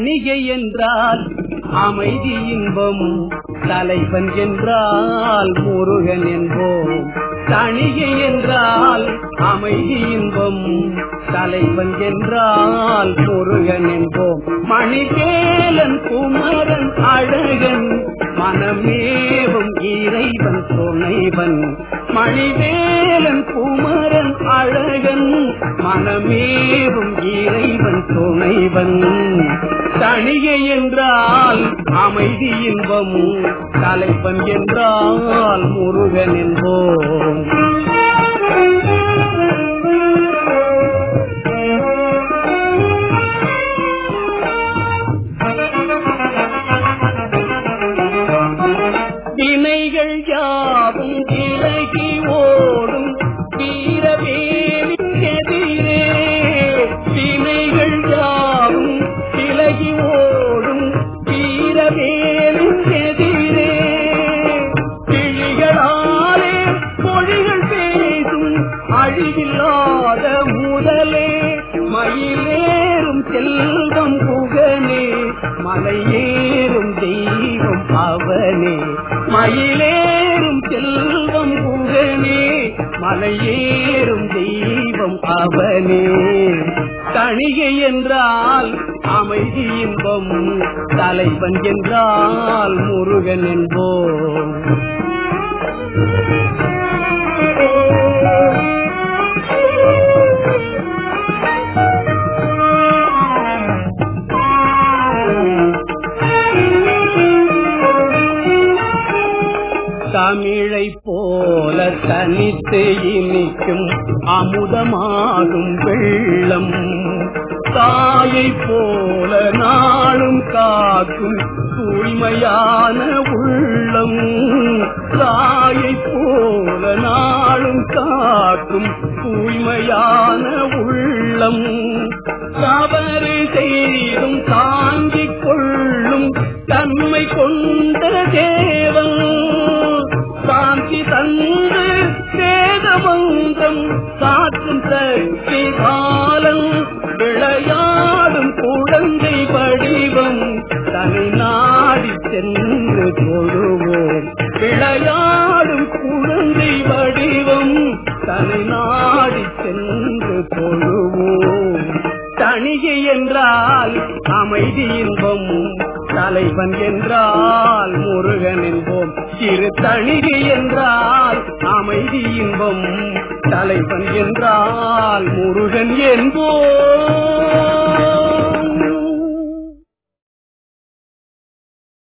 தணிகை என்றால் அமைதி இன்பம் தலைவன் என்றால் முருகன் என்போம் தணிகை என்றால் அமைதி இன்பம் தலைவன் என்றால் முருகன் என்போம் மணிவேலன் குமரன் அழகன் மனமேவும் இறைவன் துணைவன் மணிவேலன் குமரன் அழகன் மனமேவும் இறைவன் துணைவன் தணிகை என்றால் அமைதி இன்பம் தலைவன் என்றால் முருகன் என்போம் வினைகள் யாவும் விலகி ஓடும் வீரவேலின் எதிரே வினைகள் யாவும் விலகி ஓடும் வீரவேலின் எதிரே கிழிகளாலே மொழிகள் பேசும் அழிவில்லாத முதலே மயிலேறும் செல்வம் புகனே மலையேறும் தெய்வம் அவனே மயிலேறும் செல்வம் புகனே மலையேறும் தெய்வம் அவனே தணிகை என்றால் அமைதி இன்பம் தலைவன் என்றால் முருகன் என்போம் தமிழை போல தனித்து இனிக்கும் அமுதமாகும் வெள்ளம் தாயை போல நாளும் காக்கும் தூய்மையான உள்ளம் தாயை போல நாளும் காக்கும் தூய்மையான உள்ளம் தவறு செய்தும் தாங்கிக் கொள்ளும் தன்மை கொண்ட தேவன் சாந்தி தந்து வேதமந்திரம் காற்றும் சக்தி காலம் விளையாடும் குழந்தை வடிவம் தனி நாடி சென்று தொழுவோம் விளையாடும் குழந்தை வடிவம் தனி நாடி சென்று தொழுவோம் தணிகை என்றால் அமைதி இன்பம் தலைவன் என்றால் முருகன் என்போம் சிறு தணிகை என்றால் அமைதி இன்பம் தலைவன் என்றால் முருகன் என்போம்